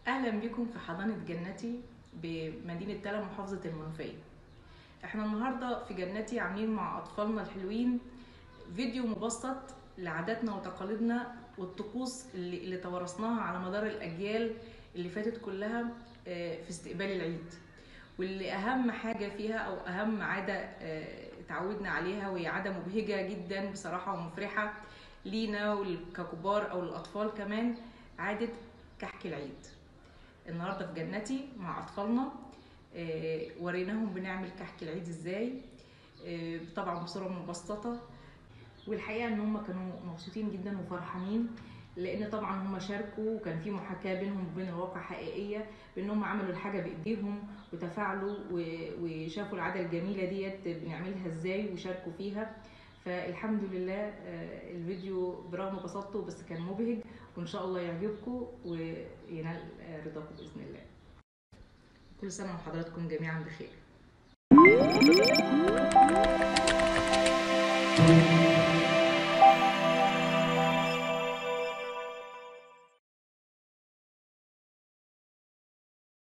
اهلا بكم في حضانه جنتي بمدينه تلا محافظه المنوفيه احنا النهارده في جنتي عاملين مع اطفالنا الحلوين فيديو مبسط لعاداتنا وتقاليدنا والطقوس اللي, اللي توارثناها على مدار الاجيال اللي فاتت كلها آه، في استقبال العيد واللي اهم حاجه فيها او اهم عاده آه، اتعودنا عليها وهي عاده مبهجه جدا بصراحه ومفرحه لينا ككبار او الاطفال كمان عاده كحك العيد النهارده في جنتي مع اطفالنا آه، وريناهم بنعمل كحك العيد ازاي آه، طبعا بصوره مبسطه والحقيقه ان هم كانوا مبسوطين جدا وفرحانين لان طبعا هم شاركوا وكان في محاكاه بينهم وبين الواقع حقيقيه بان هم عملوا الحاجه بايديهم وتفاعلوا و- وشافوا العاده الجميله ديت بنعملها ازاي وشاركوا فيها فالحمد لله آه، الفيديو برغم بساطته بس كان مبهج وان شاء الله يعجبكم وينال آه، رضاكم باذن الله كل سنه وحضراتكم جميعا بخير